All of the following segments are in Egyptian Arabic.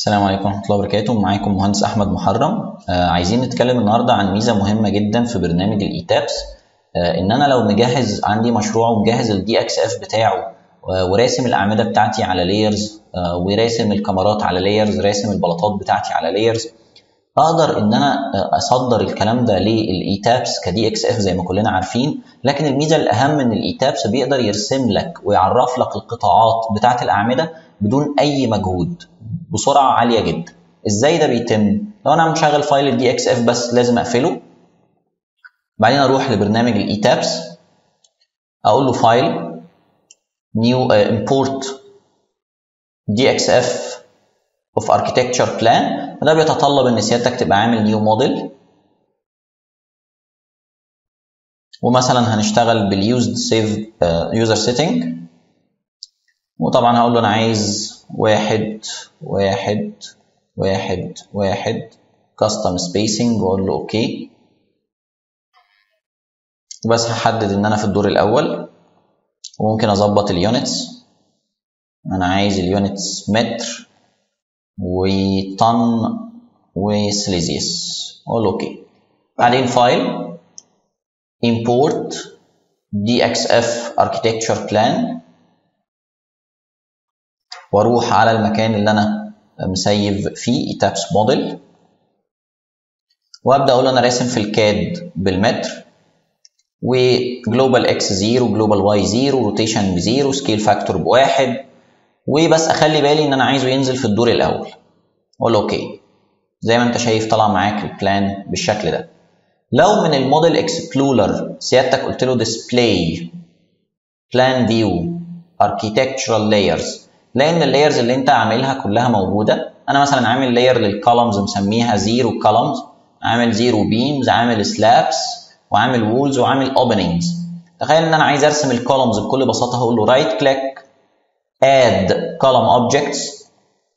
السلام عليكم ورحمة الله وبركاته معاكم مهندس أحمد محرم آه عايزين نتكلم النهاردة عن ميزة مهمة جدا في برنامج الإيتابس آه إن أنا لو مجهز عندي مشروع ومجهز الدي إكس إف بتاعه آه وراسم الأعمدة بتاعتي على لايرز آه وراسم الكاميرات على لايرز راسم البلاطات بتاعتي على لايرز اقدر ان انا اصدر الكلام ده للايتابس كدي اكس اف زي ما كلنا عارفين لكن الميزه الاهم ان الايتابس بيقدر يرسم لك ويعرف لك القطاعات بتاعه الاعمده بدون اي مجهود بسرعه عاليه جدا ازاي ده بيتم لو انا مشغل فايل الدي اكس اف بس لازم اقفله بعدين اروح لبرنامج الايتابس اقول له فايل نيو امبورت دي اكس اف اوف اركتكتشر بلان وده بيتطلب ان سيادتك تبقى عامل نيو موديل ومثلا هنشتغل باليوزد سيف يوزر سيتنج وطبعا هقول له انا عايز واحد واحد واحد واحد كاستم سبيسنج واقول له اوكي بس هحدد ان انا في الدور الاول وممكن اظبط اليونتس انا عايز اليونتس متر وطن وسليزيوس اقول اوكي بعدين فايل import dxf architecture plan واروح على المكان اللي انا مسيف فيه ايتابس موديل وابدا اقول انا راسم في الكاد بالمتر وجلوبال اكس 0 جلوبال واي 0 روتيشن بزيرو سكيل فاكتور بواحد وبس اخلي بالي ان انا عايزه ينزل في الدور الاول اقول اوكي زي ما انت شايف طلع معاك البلان بالشكل ده لو من الموديل اكسبلورر سيادتك قلت له ديسبلاي بلان فيو اركيتكتشرال لايرز لان اللايرز اللي انت عاملها كلها موجوده انا مثلا عامل لاير للكولمز مسميها زيرو كولمز عامل زيرو بيمز عامل سلابس وعامل وولز وعامل اوبننجز تخيل ان انا عايز ارسم الكولمز بكل بساطه هقول له رايت كليك add column objects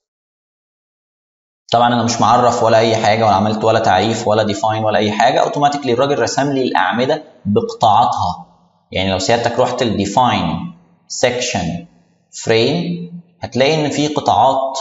طبعا انا مش معرف ولا اي حاجه ولا عملت ولا تعريف ولا ديفاين ولا اي حاجه اوتوماتيكلي الراجل رسم لي الاعمده بقطاعاتها يعني لو سيادتك رحت الديفاين سيكشن فريم هتلاقي ان في قطاعات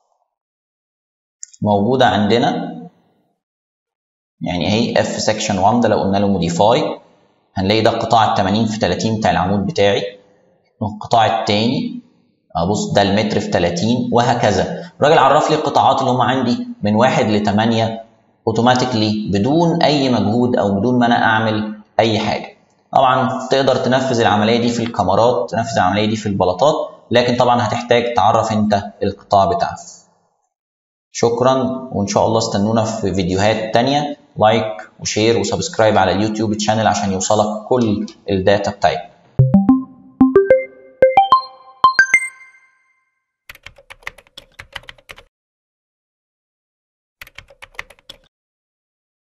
موجوده عندنا يعني اهي اف سيكشن 1 ده لو قلنا له موديفاي هنلاقي ده القطاع ال 80 في 30 بتاع العمود بتاعي القطاع الثاني ابص ده المتر في 30 وهكذا الراجل عرف لي القطاعات اللي هم عندي من 1 ل 8 اوتوماتيكلي بدون اي مجهود او بدون ما انا اعمل اي حاجه طبعا تقدر تنفذ العمليه دي في الكاميرات تنفذ العمليه دي في البلاطات لكن طبعا هتحتاج تعرف انت القطاع بتاعك شكرا وان شاء الله استنونا في فيديوهات تانية لايك وشير وسبسكرايب على اليوتيوب تشانل عشان يوصلك كل الداتا بتاعتنا